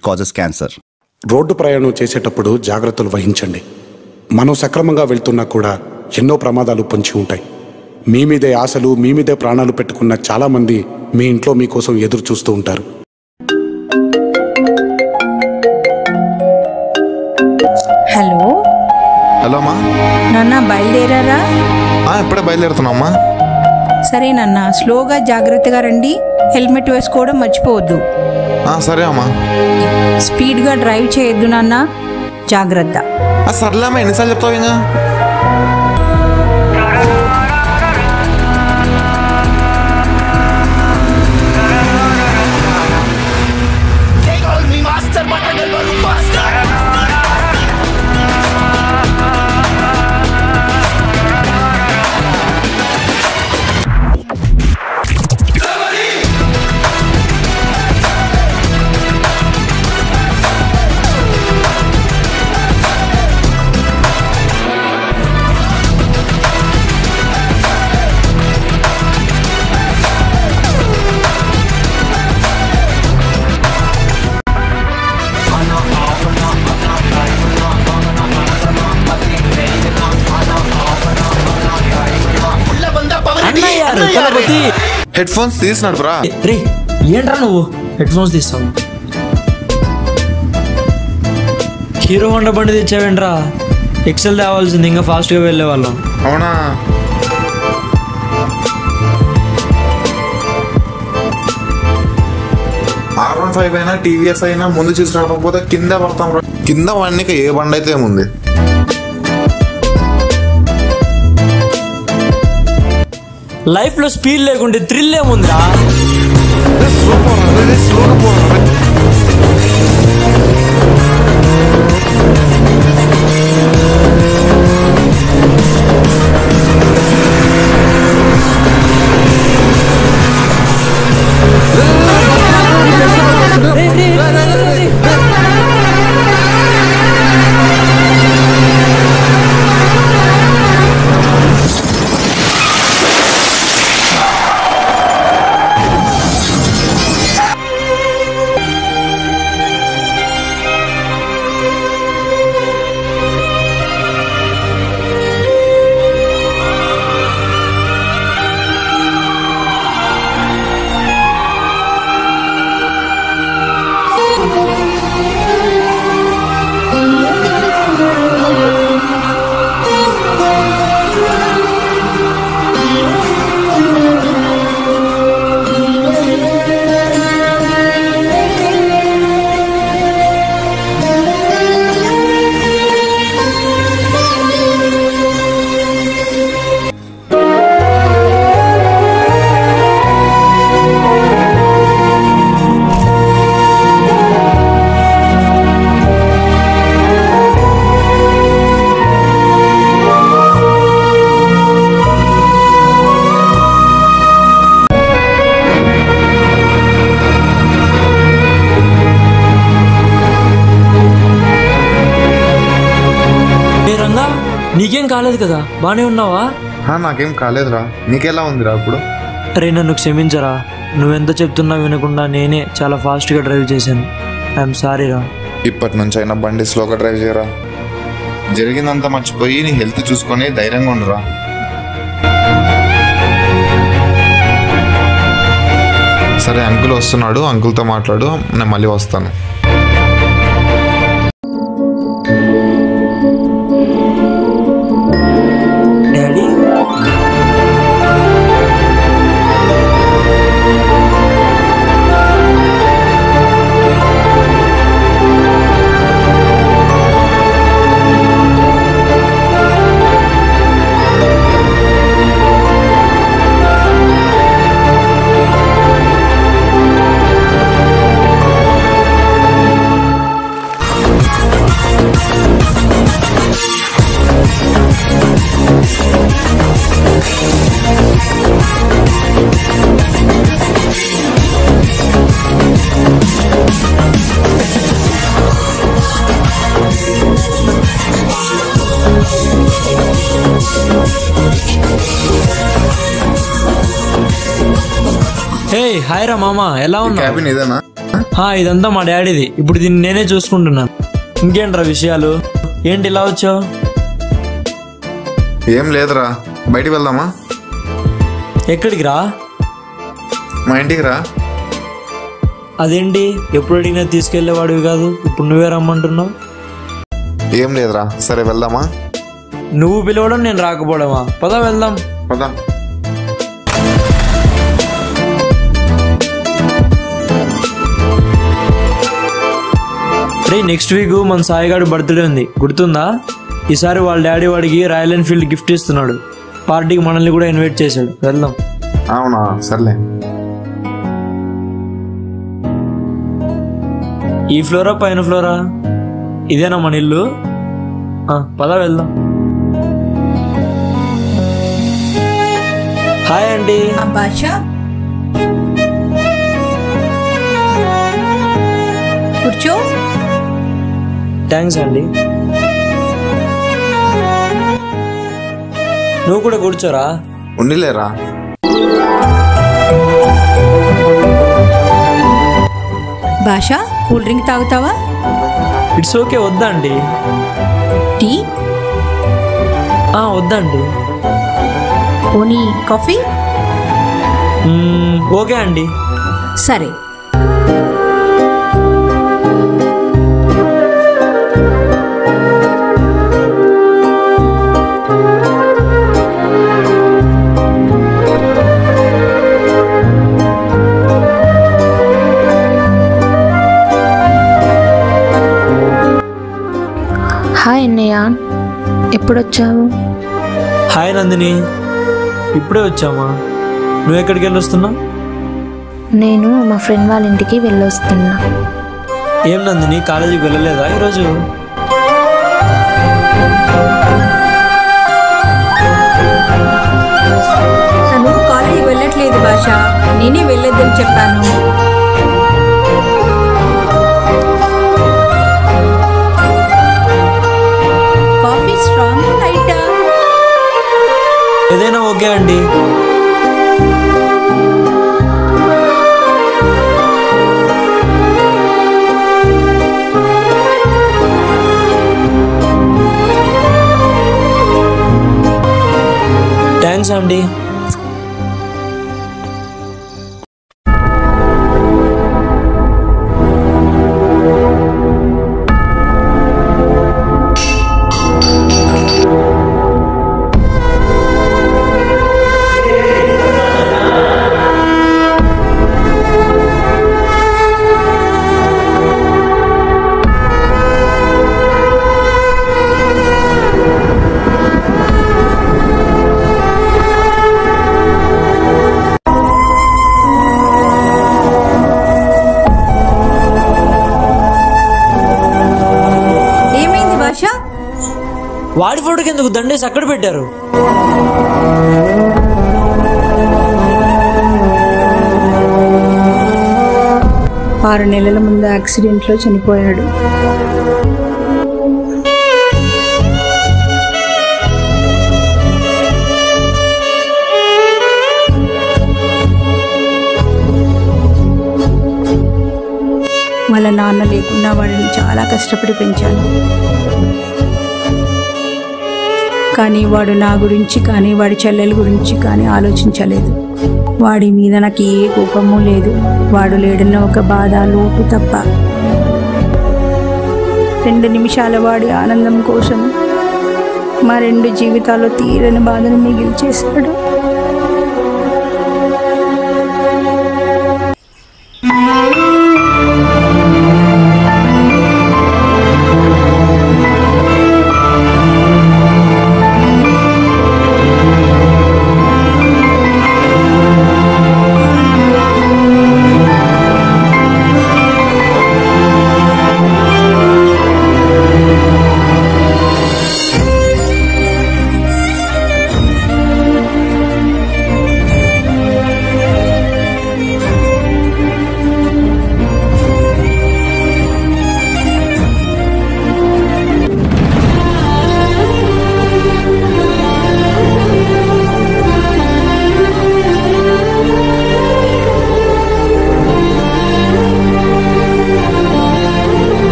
It causes cancer road ప్రయాణం చేసేటప్పుడు జాగ్రత్తలు వహించండి మనం సక్రమంగా వెళ్తున్నా కూడా ఎన్నో ప్రమాదాలు పొంచి ఉంటాయి మీ మీదే ఆశలు మీ మీదే ప్రాణాలు పెట్టుకున్న చాలామంది మీ ఇంట్లో మీకోసం ఎదురు చూస్తూ ఉంటారు హలో హలో అమ్మా నాన్న బయలుదేరారా ఆ, ఇప్పుడే బయలుదేరుతున్నామ్మా సరే నాన్న స్లోగా జాగ్రత్తగా రండి హెల్మెట్ వేసుకోవడం మర్చిపోవద్దు ఆ, సరే అమ్మా స్పీడ్గా డ్రైవ్ చేయొద్దు నాన్న జాగ్రత్త ఆ, సర్లే అమ్మా ఎన్నిసార్లు చెప్తావు ఇంకా అన్నయ్య రుక్కలపతి హెడ్ ఫోన్స్ తీసినాడు బ్రా రే ఏంట్రా నువ్వు హెడ్ ఫోన్స్ తీస్తావు హీరో హోండా బండి తెచ్చావేంట్రా ఎక్సెల్ తేవాల్సింది ఇంకా ఫాస్ట్గా వెళ్ళే వాళ్ళం అవునా ఆర్ వన్ ఫైవ్ అయినా టీవీఎస్ అయినా ముందు చూసి రాకపోతే కింద పడతాం రా. కింద వాడికి ఏ బండి అయితే ఏముంది లైఫ్లో స్పీడ్ లేకుంటే థ్రిల్ ఏముందిరా ఏ రంగా నీకేం కాలేదు కదా బానే ఉన్నావా ఆ, నాకేం కాలేదురా నీకెలా ఉందిరా ఇప్పుడు అరే నన్ను క్షమించరా నువ్వెంత చెప్తున్నా వినకుండా నేనే చాలా ఫాస్ట్గా డ్రైవ్ చేశాను ఐఎమ్ సారీ రా ఇప్పటి నుంచి అయినా బండి స్లోగా డ్రైవ్ చేయరా జరిగిందంతా మర్చిపోయి నీ హెల్త్ చూసుకొని ధైర్యంగా ఉండరా సరే అంకుల్ వస్తున్నాడు అంకుల్తో మాట్లాడు నేను మళ్ళీ వస్తాను డాడీ ఆ హే హాయ్ రా మామ ఎలా ఉన్నావు క్యాబిన్ ఇదేనా హా, ఇదంతా మా డాడీది ఇప్పుడు దీన్ని నేనే చూసుకుంటున్నాను ఇంకేంట్రా విషయాలు ఏంటి ఇలా వచ్చావు ఏం లేదురా బయటికి వెళ్దామా ఎక్కడికి రా మా ఇంటికి రా అదేంటి ఎప్పుడు అడిగినా తీసుకెళ్లేవాడివి కాదు ఇప్పుడు నువ్వే రమ్మంటున్నావు ఏం లేదురా సరే వెళ్దామా నువ్వు పిలవడం నేను రాకపోవడమా పదా వెళ్దాం పదా రే నెక్స్ట్ వీక్ మన సాయిగాడు బర్త్డే ఉంది గుర్తుందా ఈసారి వాళ్ళ డాడీ వాడికి రాయల్ ఎన్ఫీల్డ్ గిఫ్ట్ ఇస్తున్నాడు పార్టీకి మనల్ని కూడా ఇన్వైట్ చేశాడు వెళ్దాం అవునా సర్లే ఈ ఫ్లోరా పైన ఫ్లోరా ఇదేనా మన ఇల్లు ఆ, పద వెళ్దాం హాయ్ అండి ఆ భాష కూర్చో థ్యాంక్స్ అండి నువ్వు కూడా కూర్చోరా ఉండిలేరా భాష కూల్ డ్రింక్ తాగుతావా ఇట్స్ ఓకే వద్దా అండి టీ ఆ, వద్దండి పోనీ కాఫీ మ్మ్, ఓకే అండి సరే హాయ్ అన్నయ్య ఎప్పుడొచ్చావు హాయ్ నందిని ఇప్పుడే వచ్చామా నువ్వు ఎక్కడికి వెళ్ళి వస్తున్నావు నేను మా ఫ్రెండ్ వాళ్ళ ఇంటికి వెళ్ళొస్తున్నా ఏం నందిని కాలేజీకి వెళ్ళలేదా ఈరోజు తను కాలేజీకి వెళ్ళట్లేదు భాష నేనే వెళ్ళొద్దని చెప్పాను కాఫీ స్ట్రాంగ్ లైటా ఏదైనా ఓకే అండి థ్యాంక్స్ అండి ఏమైంది భాష వాడి ఫోటోకి ఎందుకు దండేసి అక్కడ పెట్టారు ఆరు నెలల ముందు యాక్సిడెంట్లో చనిపోయాడు వాళ్ళ నాన్న లేకుండా వాడిని చాలా కష్టపడి పెంచాను కానీ వాడు నా గురించి కానీ వాడి చెల్లెల గురించి కానీ ఆలోచించలేదు వాడి మీద నాకు ఏ కోపము లేదు వాడు లేడన్న ఒక బాధ లోటు తప్ప రెండు నిమిషాల వాడి ఆనందం కోసం మా రెండు జీవితాల్లో తీరని బాధను మిగిల్చేశాడు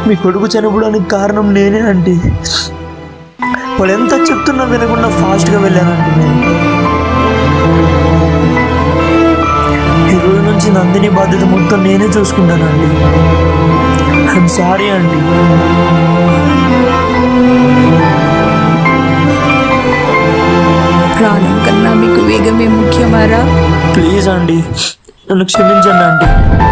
మీ కొడుకు చనిపోవడానికి కారణం నేనే అండి వాడు ఎంత చెప్తున్నా వినకుండా ఫాస్ట్గా వెళ్ళానండి నేను ఈ రోజు నుంచి నందిని బాధ్యత మొత్తం నేనే చూసుకుంటానండి ఐఎమ్ సారీ అండి ప్రాణం కన్నా మీకు వేగమే ముఖ్యమారా ప్లీజ్ అండి నన్ను క్షమించండి అండి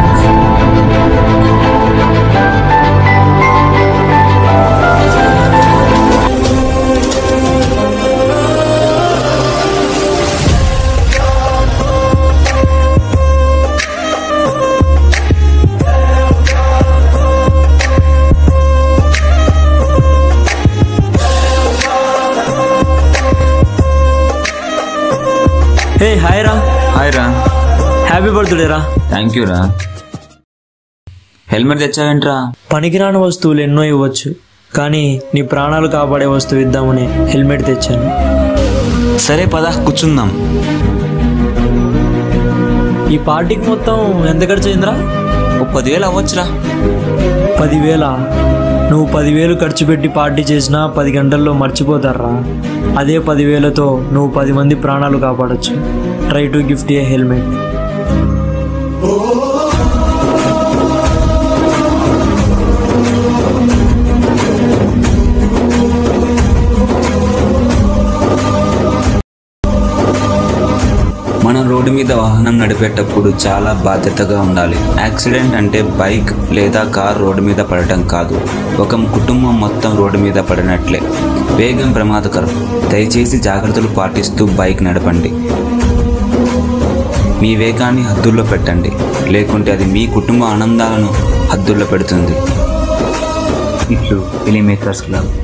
హే హాయ్ రా హాయ్ రా హ్యాపీ బర్త్డే రా థ్యాంక్ యూ రా హెల్మెట్ తెచ్చావేంట్రా పనికిరాని వస్తువులు ఎన్నో ఇవ్వచ్చు కానీ నీ ప్రాణాలు కాపాడే వస్తువు ఇద్దామని హెల్మెట్ తెచ్చాను సరే పద కూర్చుందాం ఈ పార్టీకి మొత్తం ఎంత ఖర్చు అయిందిరా ఓ పదివేలు అవ్వచ్చురా పదివేల నువ్వు పదివేలు ఖర్చు పెట్టి పార్టీ చేసినా పది గంటల్లో మర్చిపోతారా అదే పదివేలతో నువ్వు పది మంది ప్రాణాలు కాపాడొచ్చు try to gift a helmet మనం రోడ్డు మీద వాహనం నడిపేటప్పుడు చాలా బాధ్యతగా ఉండాలి యాక్సిడెంట్ అంటే బైక్ లేదా కార్ రోడ్డు మీద పడటం కాదు ఒక కుటుంబం మొత్తం రోడ్డు మీద పడినట్లే వేగం ప్రమాదకరం దయచేసి జాగ్రత్తలు పాటిస్తూ బైక్ నడపండి మీ వేగాన్ని హద్దుల్లో పెట్టండి లేకుంటే అది మీ కుటుంబ ఆనందాలను హద్దుల్లో పెడుతుంది ఇట్లు ఫిలిం మేకర్స్ క్లబ్